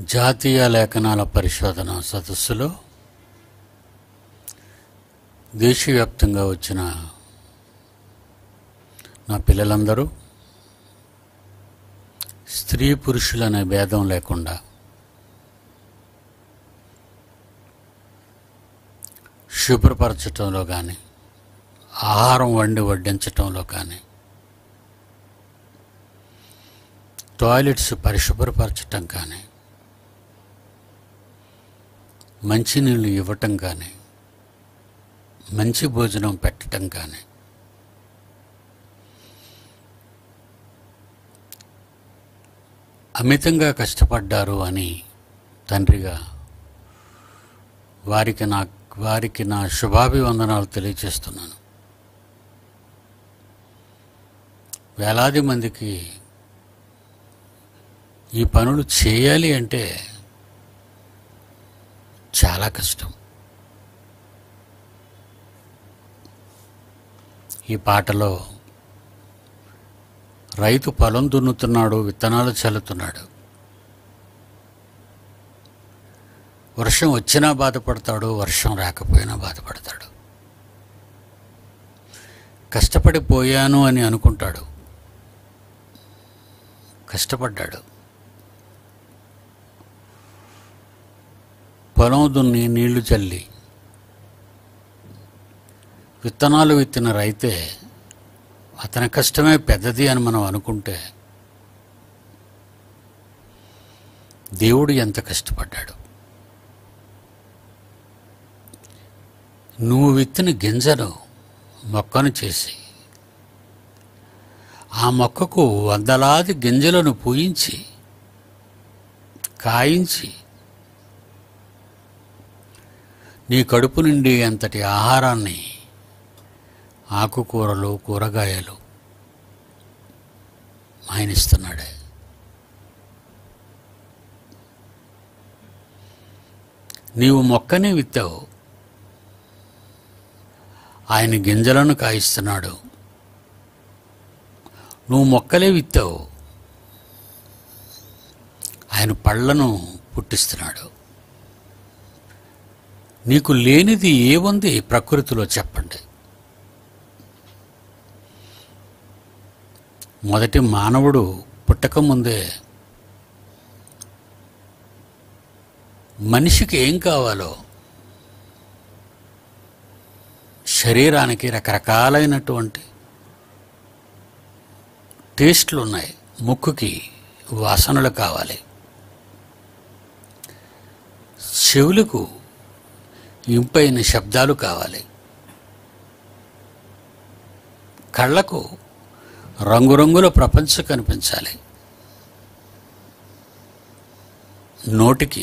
జాతీయ లేఖనాల పరిశోధన సదస్సులో దేశవ్యాప్తంగా వచ్చిన నా పిల్లలందరూ స్త్రీ పురుషులనే భేదం లేకుండా శుభ్రపరచటంలో కానీ ఆహారం వండి వడ్డించటంలో కానీ టాయిలెట్స్ పరిశుభ్రపరచటం కానీ మంచినీళ్ళు ఇవ్వటం కానీ మంచి భోజనం పెట్టటం కానీ అమితంగా కష్టపడ్డారు అని తండ్రిగా వారికి నా వారికి నా శుభాభివందనాలు తెలియజేస్తున్నాను వేలాది మందికి ఈ పనులు చేయాలి అంటే చాలా కష్టం ఈ పాటలో రైతు పొలం దున్నుతున్నాడు విత్తనాలు చల్లుతున్నాడు వర్షం వచ్చినా బాధపడతాడు వర్షం రాకపోయినా బాధపడతాడు కష్టపడిపోయాను అని అనుకుంటాడు కష్టపడ్డాడు పొలం దున్ని నీళ్లు చల్లి విత్తనాలు విత్తిన రైతే అతని కష్టమే పెద్దది అని మనం అనుకుంటే దేవుడు ఎంత కష్టపడ్డాడు నువ్వు విత్తిన గింజను మొక్కను చేసి ఆ మొక్కకు వందలాది గింజలను పూయించి కాయించి నీ కడుపు నుండి అంతటి ఆహారాన్ని ఆకుకూరలు కూరగాయలు ఆయన ఇస్తున్నాడే నీవు మొక్కనే విత్తావు ఆయన గింజలను కాయిస్తున్నాడు నువ్వు మొక్కలే విత్తావు ఆయన పళ్ళను పుట్టిస్తున్నాడు నీకు లేనిది ఏముంది ప్రకృతిలో చెప్పండి మొదటి మానవుడు పుట్టకముందే మనిషికి ఏం కావాలో శరీరానికి రకరకాలైనటువంటి టేస్ట్లు ఉన్నాయి ముక్కుకి వాసనలు కావాలి చెవులకు ఇంపైన శబ్దాలు కావాలి కళ్ళకు రంగురంగుల ప్రపంచం కనిపించాలి నోటికి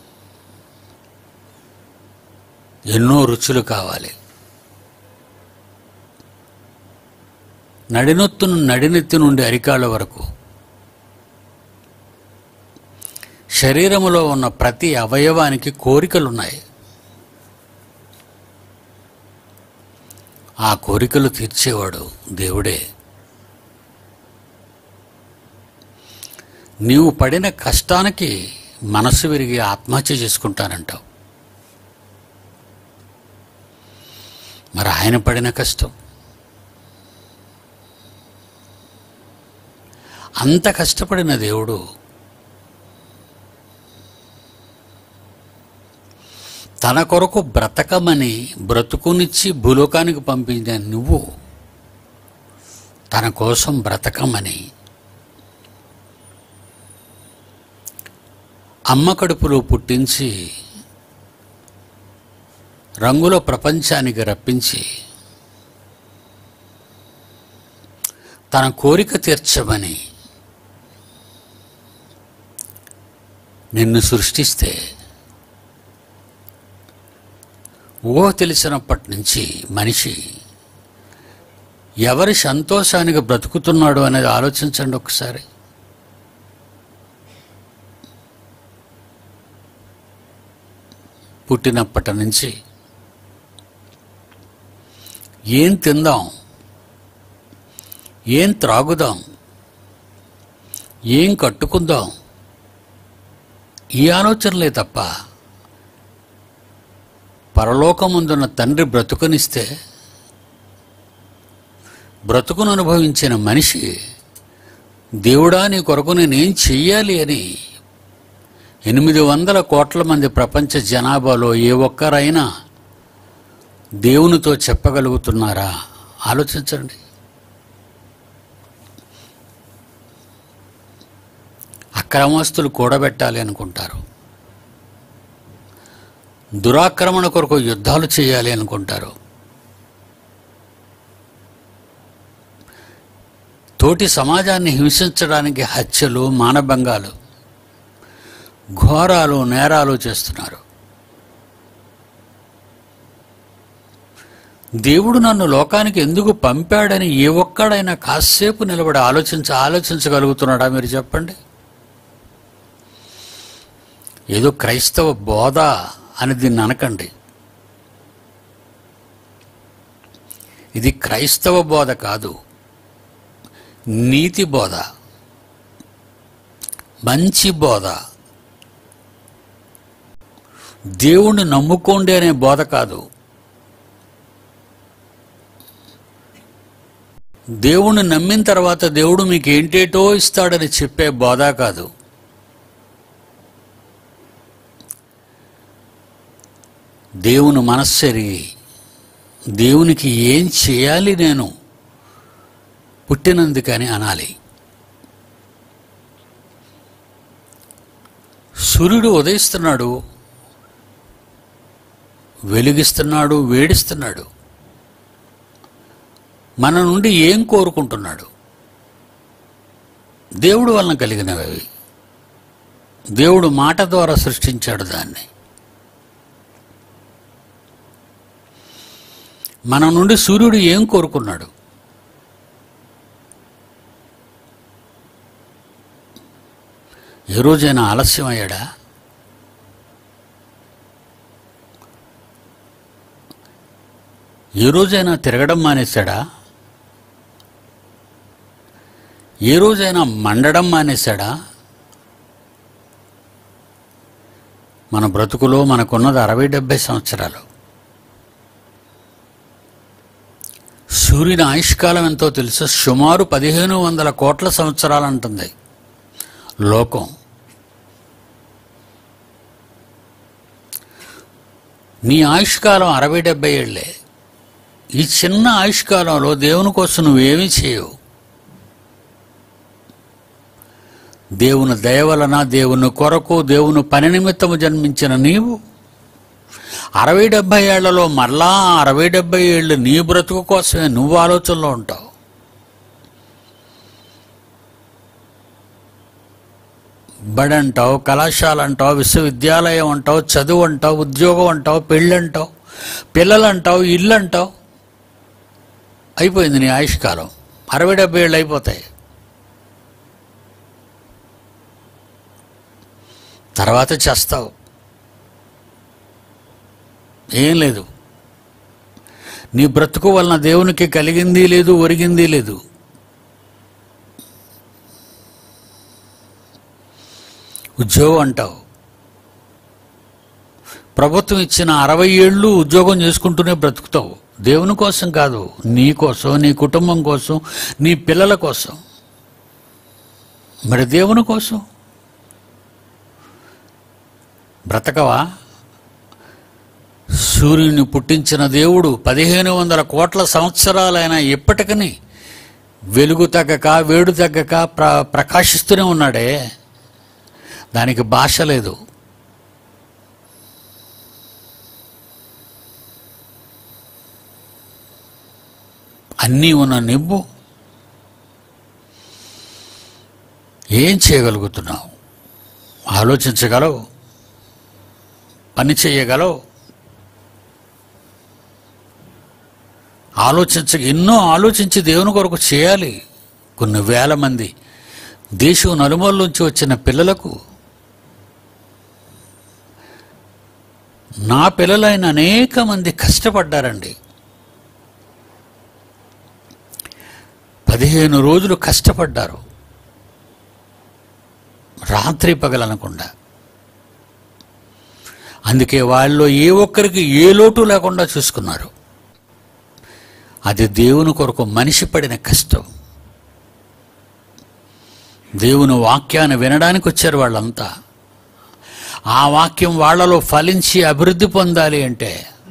ఎన్నో రుచులు కావాలి నడినొత్తును నడినెత్తి నుండి అరికాళ్ళ వరకు శరీరములో ఉన్న ప్రతి అవయవానికి కోరికలున్నాయి ఆ కోరికలు తీర్చేవాడు దేవుడే నీవు పడిన కష్టానికి మనసు విరిగి ఆత్మహత్య చేసుకుంటానంటావు మరి ఆయన పడిన కష్టం అంత కష్టపడిన దేవుడు తన కొరకు బ్రతకమని బ్రతుకునిచ్చి భూలోకానికి పంపించిన నువ్వు తన కోసం బ్రతకమని అమ్మ కడుపులో పుట్టించి రంగుల ప్రపంచానికి రప్పించి తన కోరిక తీర్చమని నిన్ను సృష్టిస్తే ఊహ తెలిసినప్పటి నుంచి మనిషి ఎవరి సంతోషానికి బ్రతుకుతున్నాడు అనేది ఆలోచించండి ఒకసారి పుట్టినప్పటి నుంచి ఏం తిందాం ఏం త్రాగుదాం ఏం కట్టుకుందాం ఈ ఆలోచనలే తప్ప పరలోకముందున్న తండ్రి బ్రతుకునిస్తే బ్రతుకును అనుభవించిన మనిషి దేవుడా నీ కొరకు నేనేం చెయ్యాలి అని ఎనిమిది వందల కోట్ల మంది ప్రపంచ జనాభాలో ఏ ఒక్కరైనా దేవునితో చెప్పగలుగుతున్నారా ఆలోచించండి అక్రమస్తులు కూడబెట్టాలి అనుకుంటారు దురాక్రమణ కొరకు యుద్ధాలు చేయాలి అనుకుంటారు తోటి సమాజాన్ని హింసించడానికి హత్యలు మానభంగాలు ఘోరాలు నేరాలు చేస్తున్నారు దేవుడు నన్ను లోకానికి ఎందుకు పంపాడని ఏ ఒక్కడైనా కాసేపు నిలబడి ఆలోచించ ఆలోచించగలుగుతున్నాడా మీరు చెప్పండి ఏదో క్రైస్తవ బోధ అని దీన్ని అనకండి ఇది క్రైస్తవ బోధ కాదు నీతి బోధ మంచి బోధ దేవుణ్ణి నమ్ముకోండి అనే బోధ కాదు దేవుణ్ణి నమ్మిన తర్వాత దేవుడు మీకు ఏంటేటో ఇస్తాడని చెప్పే బోధ కాదు దేవుని మనస్సెరిగి దేవునికి ఏం చేయాలి నేను పుట్టినందుకని అనాలి సూర్యుడు ఉదయిస్తున్నాడు వెలిగిస్తున్నాడు వేడిస్తున్నాడు మన నుండి ఏం కోరుకుంటున్నాడు దేవుడు వలన కలిగినవి అవి. దేవుడు మాట ద్వారా సృష్టించాడు దాన్ని మన నుండి సూర్యుడు ఏం కోరుకున్నాడు ఏ రోజైనా ఆలస్యం అయ్యాడా ఏ రోజైనా తిరగడం మానేశాడా ఏ రోజైనా మండడం మానేశాడా మన బ్రతుకులో మనకున్నది అరవై డెబ్బై సంవత్సరాలు సూర్యుని ఆయుష్కాలం ఎంతో తెలుసు సుమారు పదిహేను వందల కోట్ల సంవత్సరాలు అంటుంది లోకం నీ ఆయుష్కాలం అరవై డెబ్బై ఏళ్ళే ఈ చిన్న ఆయుష్కాలంలో దేవుని కోసం నువ్వేమీ చేయవు దేవుని దయ వలన దేవుని కొరకు దేవుని పని నిమిత్తము జన్మించిన నీవు అరవై డెబ్బై ఏళ్లలో మరలా అరవై డెబ్బై ఏళ్ళు నీ బ్రతుకు కోసమే నువ్వు ఆలోచనలో ఉంటావు బడి అంటావు కళాశాల అంటావు విశ్వవిద్యాలయం అంటావు చదువు అంటావు ఉద్యోగం అంటావు పెళ్ళి అంటావు పిల్లలు అంటావు ఇల్లు అంటావు అయిపోయింది నీ ఆయుష్కాలం అరవై డెబ్బై ఏళ్ళు అయిపోతాయి తర్వాత చేస్తావు ఏం లేదు నీ బ్రతుకు వలన దేవునికి కలిగింది లేదు ఒరిగింది లేదు ఉద్యోగం అంటావు ప్రభుత్వం ఇచ్చిన అరవై ఏళ్ళు ఉద్యోగం చేసుకుంటూనే బ్రతుకుతావు దేవుని కోసం కాదు నీ కోసం నీ కుటుంబం కోసం నీ పిల్లల కోసం మరి దేవుని కోసం బ్రతకవా సూర్యుని పుట్టించిన దేవుడు పదిహేను వందల కోట్ల సంవత్సరాలైన ఇప్పటికని వెలుగు తగ్గక వేడు తగ్గక ప్ర ప్రకాశిస్తూనే ఉన్నాడే దానికి భాష లేదు అన్నీ ఉన్న నివ్వు ఏం చేయగలుగుతున్నావు ఆలోచించగలవు పని చేయగలవు ఆలోచించ ఎన్నో ఆలోచించి దేవుని కొరకు చేయాలి కొన్ని వేల మంది దేశం నలుమూలలోంచి వచ్చిన పిల్లలకు నా పిల్లలైన అనేక మంది కష్టపడ్డారండి పదిహేను రోజులు కష్టపడ్డారు రాత్రి పగలనకుండా అందుకే వాళ్ళలో ఏ ఒక్కరికి ఏ లోటు లేకుండా చూసుకున్నారు అది దేవుని కొరకు మనిషి పడిన కష్టం దేవుని వాక్యాన్ని వినడానికి వచ్చారు వాళ్ళంతా ఆ వాక్యం వాళ్ళలో ఫలించి అభివృద్ధి పొందాలి అంటే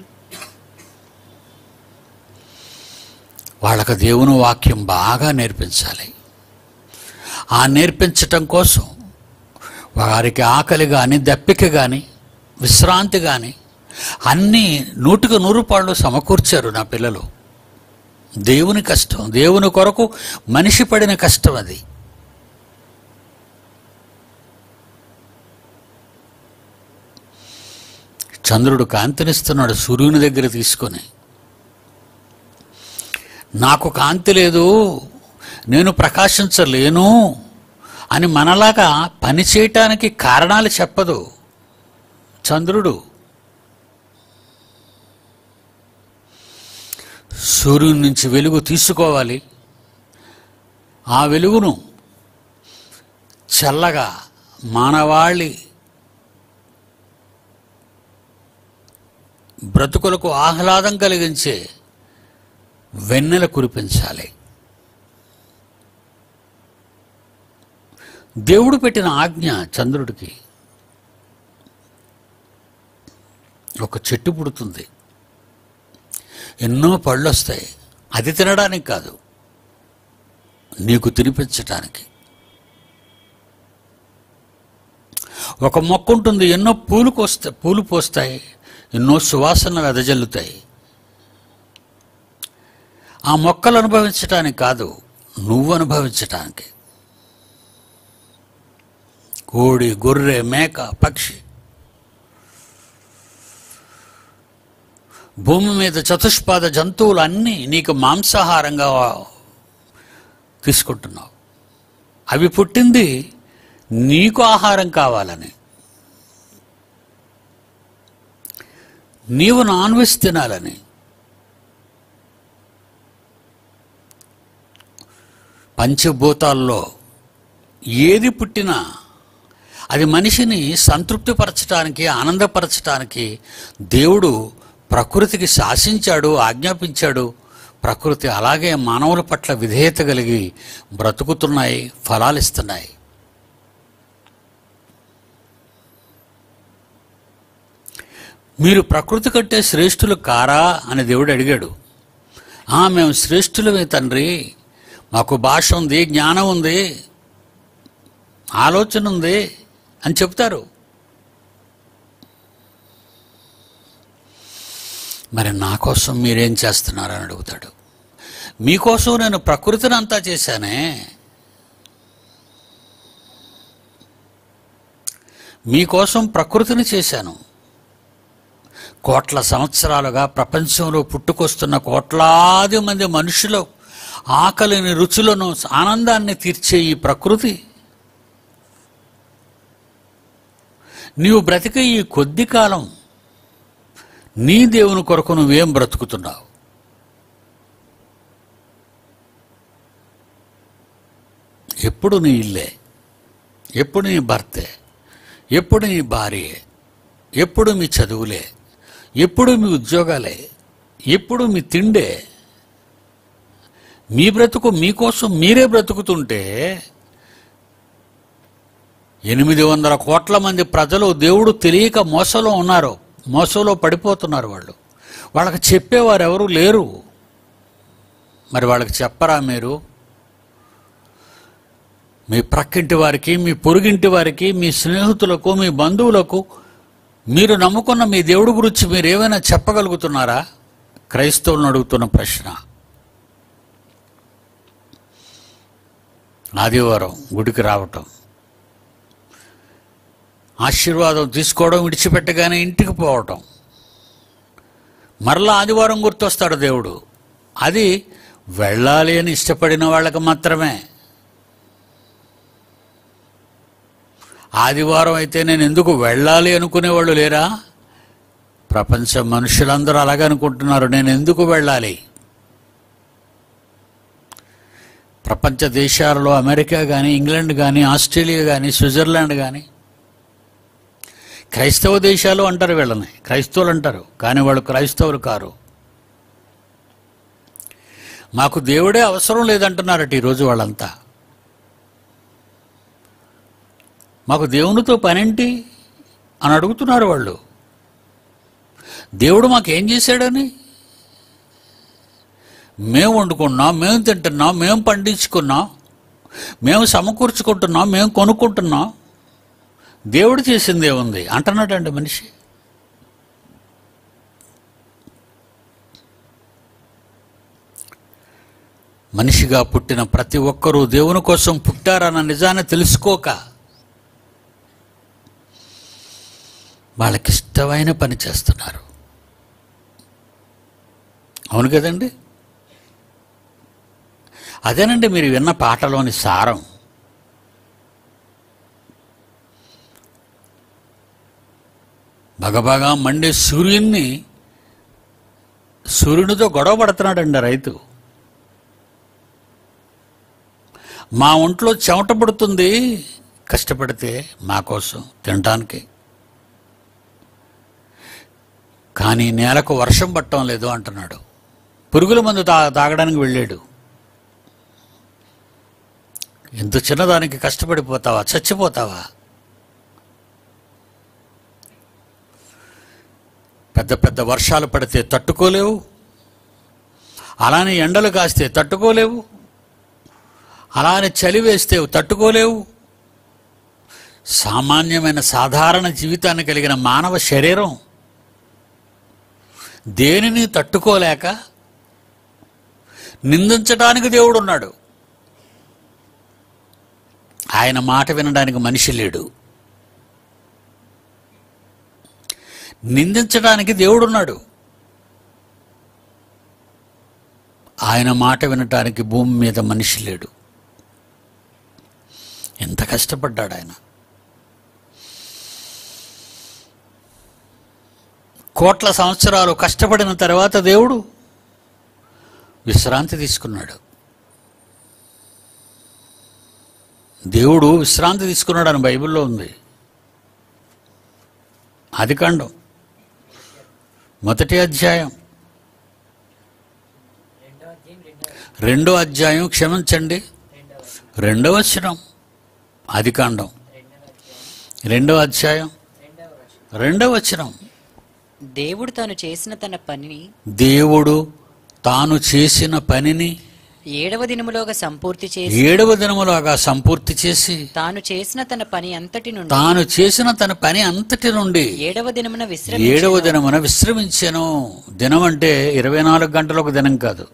వాళ్ళకు దేవుని వాక్యం బాగా నేర్పించాలి ఆ నేర్పించటం కోసం వారికి ఆకలి కానీ దప్పిక కానీ విశ్రాంతి కానీ అన్నీ నూటికి నూరు పాళ్ళు సమకూర్చారు నా పిల్లలు దేవుని కష్టం దేవుని కొరకు మనిషి పడిన కష్టం అది చంద్రుడు కాంతినిస్తున్నాడు సూర్యుని దగ్గర తీసుకొని నాకు కాంతి లేదు నేను ప్రకాశించలేను అని మనలాగా పని చేయటానికి కారణాలు చెప్పదు చంద్రుడు సూర్యుని నుంచి వెలుగు తీసుకోవాలి ఆ వెలుగును చల్లగా మానవాళి బ్రతుకులకు ఆహ్లాదం కలిగించే వెన్నెల కురిపించాలి దేవుడు పెట్టిన ఆజ్ఞ చంద్రుడికి ఒక చెట్టు పుడుతుంది ఎన్నో పళ్ళు వస్తాయి అది తినడానికి కాదు నీకు తినిపించటానికి ఒక మొక్క ఉంటుంది ఎన్నో పూలు కోస్తాయి పూలు పోస్తాయి ఎన్నో సువాసన వెదజల్లుతాయి ఆ మొక్కలు అనుభవించటానికి కాదు నువ్వు అనుభవించటానికి కోడి గొర్రె మేక పక్షి భూమి మీద చతుష్పాద జంతువులు అన్నీ నీకు మాంసాహారంగా తీసుకుంటున్నావు అవి పుట్టింది నీకు ఆహారం కావాలని నీవు నాన్ వెజ్ తినాలని పంచభూతాల్లో ఏది పుట్టినా అది మనిషిని సంతృప్తిపరచడానికి ఆనందపరచడానికి దేవుడు ప్రకృతికి శాసించాడు ఆజ్ఞాపించాడు ప్రకృతి అలాగే మానవుల పట్ల విధేయత కలిగి బ్రతుకుతున్నాయి ఫలాలిస్తున్నాయి మీరు ప్రకృతి కంటే శ్రేష్ఠులు కారా అని దేవుడు అడిగాడు "ఆ, మేము శ్రేష్ఠులమే తండ్రి మాకు భాష ఉంది జ్ఞానం ఉంది ఆలోచన ఉంది అని చెప్తారు మరి నా కోసం మీరేం చేస్తున్నారని అడుగుతాడు మీకోసం నేను ప్రకృతిని అంతా చేశానే మీకోసం ప్రకృతిని చేశాను కోట్ల సంవత్సరాలుగా ప్రపంచంలో పుట్టుకొస్తున్న కోట్లాది మంది మనుషులు ఆకలిని రుచులను ఆనందాన్ని తీర్చే ఈ ప్రకృతి నీవు బ్రతికే ఈ కొద్ది కాలం నీ దేవుని కొరకు నువ్వేం బ్రతుకుతున్నావు ఎప్పుడు నీ ఇల్లే ఎప్పుడు నీ భర్తే ఎప్పుడు నీ భార్యే ఎప్పుడు మీ చదువులే ఎప్పుడు మీ ఉద్యోగాలే ఎప్పుడు మీ తిండే మీ బ్రతుకు మీకోసం మీరే బ్రతుకుతుంటే ఎనిమిది వందల కోట్ల మంది ప్రజలు దేవుడు తెలియక మోసలో ఉన్నారు మోసంలో పడిపోతున్నారు వాళ్ళు వాళ్ళకి చెప్పేవారు ఎవరు లేరు మరి వాళ్ళకి చెప్పరా మీరు మీ ప్రక్కింటి వారికి మీ పొరుగింటి వారికి మీ స్నేహితులకు మీ బంధువులకు మీరు నమ్ముకున్న మీ దేవుడి గురించి మీరు ఏమైనా చెప్పగలుగుతున్నారా క్రైస్తవులను అడుగుతున్న ప్రశ్న ఆదివారం గుడికి రావటం ఆశీర్వాదం తీసుకోవడం విడిచిపెట్టగానే ఇంటికి పోవటం మరలా ఆదివారం గుర్తొస్తాడు దేవుడు అది వెళ్ళాలి అని ఇష్టపడిన వాళ్ళకి మాత్రమే ఆదివారం అయితే నేను ఎందుకు వెళ్ళాలి అనుకునేవాళ్ళు లేరా ప్రపంచ మనుషులందరూ అలాగే అనుకుంటున్నారు నేను ఎందుకు వెళ్ళాలి ప్రపంచ దేశాలలో అమెరికా కానీ ఇంగ్లాండ్ కానీ ఆస్ట్రేలియా కానీ స్విట్జర్లాండ్ కానీ క్రైస్తవ దేశాలు అంటారు వీళ్ళని క్రైస్తవులు అంటారు కానీ వాళ్ళు క్రైస్తవులు కారు మాకు దేవుడే అవసరం లేదంటున్నారట ఈరోజు వాళ్ళంతా మాకు దేవునితో పనేంటి అని అడుగుతున్నారు వాళ్ళు దేవుడు మాకేం చేశాడని మేము వండుకున్నాం మేము తింటున్నాం మేము పండించుకున్నాం మేము సమకూర్చుకుంటున్నాం మేము కొనుక్కుంటున్నాం దేవుడు చేసింది ఏముంది అంటున్నాడండి మనిషి మనిషిగా పుట్టిన ప్రతి ఒక్కరూ దేవుని కోసం పుట్టారన్న నిజాన్ని తెలుసుకోక వాళ్ళకిష్టమైన పని చేస్తున్నారు అవును కదండి అదేనండి మీరు విన్న పాటలోని సారం బగబగా మండే సూర్యున్ని సూర్యునితో గొడవ పడుతున్నాడండి ఆ రైతు మా ఒంట్లో చెమట పడుతుంది కష్టపడితే మా కోసం తినటానికి కానీ నేలకు వర్షం పట్టడం లేదు అంటున్నాడు పురుగుల మందు తా తాగడానికి వెళ్ళాడు ఇంత చిన్నదానికి కష్టపడిపోతావా చచ్చిపోతావా పెద్ద పెద్ద వర్షాలు పడితే తట్టుకోలేవు అలానే ఎండలు కాస్తే తట్టుకోలేవు అలానే చలి వేస్తే తట్టుకోలేవు సామాన్యమైన సాధారణ జీవితాన్ని కలిగిన మానవ శరీరం దేనిని తట్టుకోలేక నిందించడానికి దేవుడు ఉన్నాడు ఆయన మాట వినడానికి మనిషి లేడు నిందించడానికి దేవుడున్నాడు ఆయన మాట వినటానికి భూమి మీద మనిషి లేడు ఎంత కష్టపడ్డాడు ఆయన కోట్ల సంవత్సరాలు కష్టపడిన తర్వాత దేవుడు విశ్రాంతి తీసుకున్నాడు దేవుడు విశ్రాంతి తీసుకున్నాడు అని బైబిల్లో ఉంది ఆదికాండం మొదటి అధ్యాయం రెండో అధ్యాయం క్షమించండి రెండవ వచనం ఆదికాండం రెండవ అధ్యాయం రెండవ వచనం దేవుడు తాను చేసిన తన పనిని దేవుడు తాను చేసిన పనిని ఏడవ దినములోగా సంపూర్తి చేసి ఏడవ దినములాగా సంపూర్తి చేసి తాను చేసిన తన పని అంతటి నుండి తాను చేసిన తన పని అంతటి నుండి ఏడవ దినమున విశ్రమి ఏడవ దినమున విశ్రమించాను దినం అంటే ఇరవై నాలుగు గంటల ఒక దినం కాదు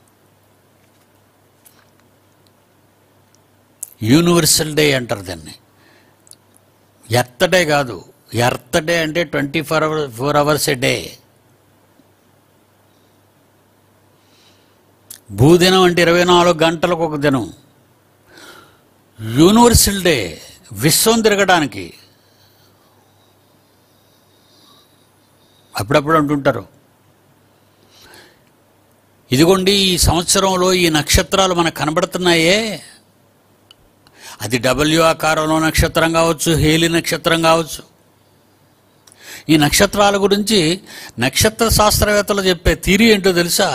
యూనివర్సల్ డే అంటారు దాన్ని ఎర్త్ డే కాదు ఎర్త్ డే అంటే twenty four hour four hours a day భూదినం అంటే ఇరవై నాలుగు గంటలకు ఒక దినం యూనివర్సల్ డే విశ్వం తిరగడానికి అప్పుడప్పుడు అంటుంటారు ఇదిగోండి ఈ సంవత్సరంలో ఈ నక్షత్రాలు మనకు కనబడుతున్నాయే అది డబ్ల్యూ ఆకారంలో నక్షత్రం కావచ్చు హేలి నక్షత్రం కావచ్చు ఈ నక్షత్రాల గురించి నక్షత్ర శాస్త్రవేత్తలు చెప్పే తీరి ఏంటో తెలుసా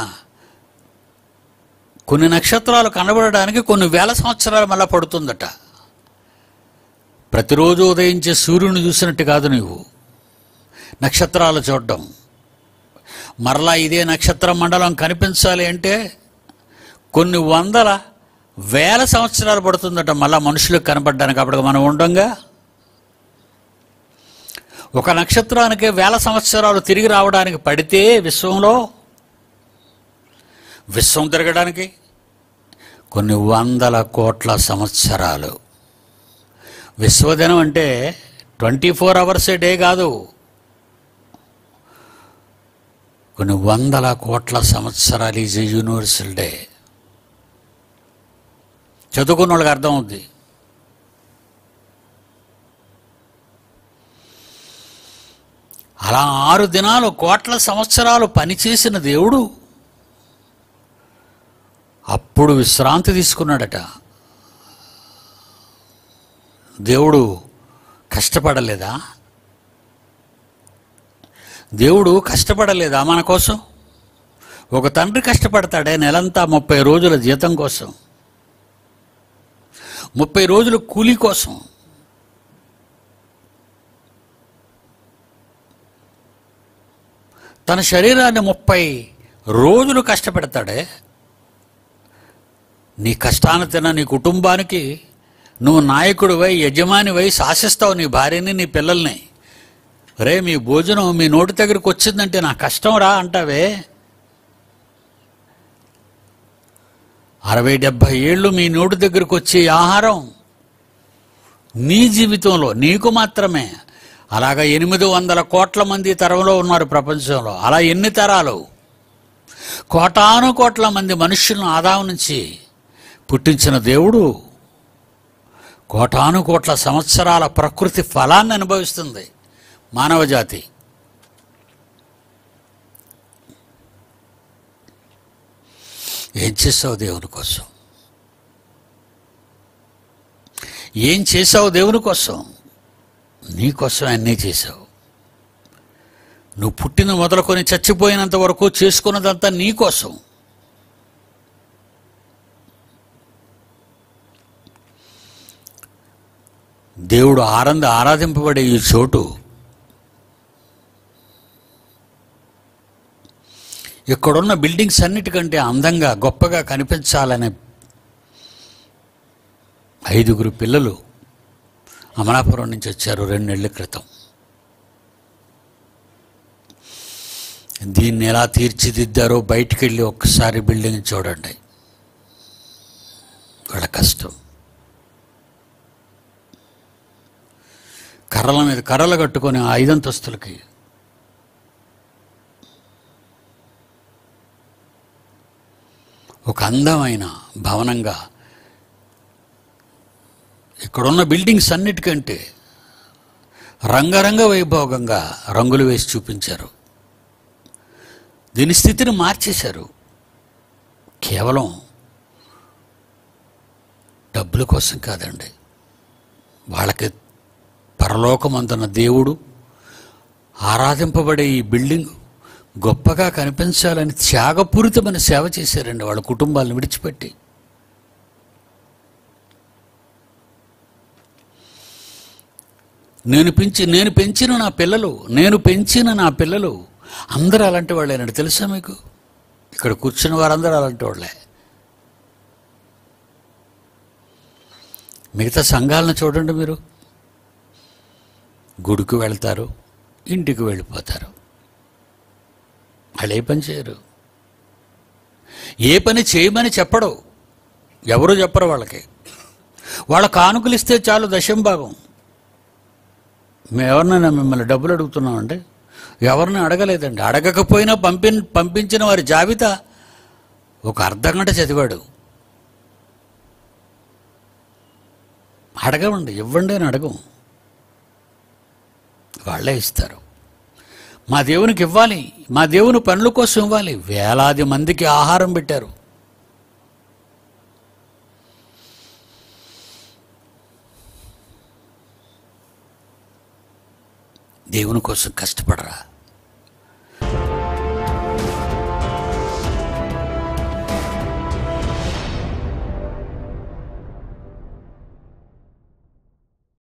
కొన్ని నక్షత్రాలు కనబడడానికి కొన్ని వేల సంవత్సరాలు మళ్ళా పడుతుందట ప్రతిరోజు ఉదయించే సూర్యుని చూసినట్టు కాదు నీవు నక్షత్రాలు చూడడం మరలా ఇదే నక్షత్ర మండలం కనిపించాలి అంటే కొన్ని వందల వేల సంవత్సరాలు పడుతుందట మళ్ళా మనుషులకు కనపడడానికి అప్పటికి మనం ఉండంగా ఒక నక్షత్రానికి వేల సంవత్సరాలు తిరిగి రావడానికి పడితే విశ్వంలో విశ్వం తిరగడానికి కొన్ని వందల కోట్ల సంవత్సరాలు విశ్వదినం అంటే twenty four hours a day కాదు కొన్ని వందల కోట్ల సంవత్సరాలు ఈజ్ ఏ యూనివర్సల్ డే చదువుకున్న వాళ్ళకి అర్థం అవుద్ది అలా ఆరు దినాలు కోట్ల సంవత్సరాలు పనిచేసిన దేవుడు అప్పుడు విశ్రాంతి తీసుకున్నాడట దేవుడు కష్టపడలేదా దేవుడు కష్టపడలేదా మన కోసం ఒక తండ్రి కష్టపడతాడే నెలంతా ముప్పై రోజుల జీతం కోసం ముప్పై రోజుల కూలీ కోసం తన శరీరాన్ని ముప్పై రోజులు కష్టపెడతాడే నీ కష్టాన్ని తిన్న నీ కుటుంబానికి నువ్వు నాయకుడివై యజమానివై శాసిస్తావు నీ భార్యని నీ పిల్లల్ని రే మీ భోజనం మీ నోటి దగ్గరికి వచ్చిందంటే నా కష్టం రా అంటావే అరవై డెబ్భై ఏళ్ళు మీ నోటి దగ్గరికి వచ్చే ఆహారం నీ జీవితంలో నీకు మాత్రమే అలాగా ఎనిమిది వందల కోట్ల మంది తరంలో ఉన్నారు ప్రపంచంలో అలా ఎన్ని తరాలు కోటాను కోట్ల మంది మనుషులను ఆదాయం నుంచి పుట్టించిన దేవుడు కోటాను కోట్ల సంవత్సరాల ప్రకృతి ఫలాన్ని అనుభవిస్తుంది మానవ జాతి ఏం చేసావు దేవుని కోసం ఏం చేసావు దేవుని కోసం నీ కోసం అన్నీ చేసావు నువ్వు పుట్టిన మొదలుకొని చచ్చిపోయినంత వరకు చేసుకున్నదంతా నీ కోసం దేవుడు ఆనంద ఆరాధింపబడే ఈ చోటు ఇక్కడున్న బిల్డింగ్స్ అన్నిటికంటే అందంగా గొప్పగా కనిపించాలనే ఐదుగురు పిల్లలు అమలాపురం నుంచి వచ్చారు రెండు నెలల క్రితం దీన్ని ఎలా తీర్చిదిద్దారో బయటికి వెళ్ళి ఒక్కసారి బిల్డింగ్ చూడండి వాళ్ళ కష్టం కర్రల మీద కర్రలు కట్టుకొని ఆ ఐదంతస్తులకి ఒక అందమైన భవనంగా ఇక్కడున్న బిల్డింగ్స్ అన్నిటికంటే రంగరంగ వైభోగంగా రంగులు వేసి చూపించారు దీని స్థితిని మార్చేశారు కేవలం డబ్బుల కోసం కాదండి వాళ్ళకి పరలోకమందున్న దేవుడు ఆరాధింపబడే ఈ బిల్డింగ్ గొప్పగా కనిపించాలని త్యాగపూరితమైన సేవ చేశారండి వాళ్ళ కుటుంబాలను విడిచిపెట్టి నేను పెంచి నేను పెంచిన నా పిల్లలు నేను పెంచిన నా పిల్లలు అందరూ అలాంటి వాళ్ళేనండి తెలుసా మీకు ఇక్కడ కూర్చున్న వారందరూ అలాంటి వాళ్ళే మిగతా సంఘాలను చూడండి మీరు గుడికి వెళ్తారు ఇంటికి వెళ్ళిపోతారు వాళ్ళు ఏ పని చేయరు ఏ పని చేయమని చెప్పడు ఎవరు చెప్పరు వాళ్ళకి వాళ్ళ కానుకలు ఇస్తే చాలు దశం భాగం మేము ఎవరినైనా మిమ్మల్ని డబ్బులు అడుగుతున్నామండి ఎవరిని అడగలేదండి అడగకపోయినా పంపి పంపించిన వారి జాబితా ఒక అర్ధ గంట చదివాడు అడగమండి ఇవ్వండి అని అడగం వాళ్ళే ఇస్తారు మా దేవునికి ఇవ్వాలి మా దేవుని పనుల కోసం ఇవ్వాలి వేలాది మందికి ఆహారం పెట్టారు దేవుని కోసం కష్టపడరా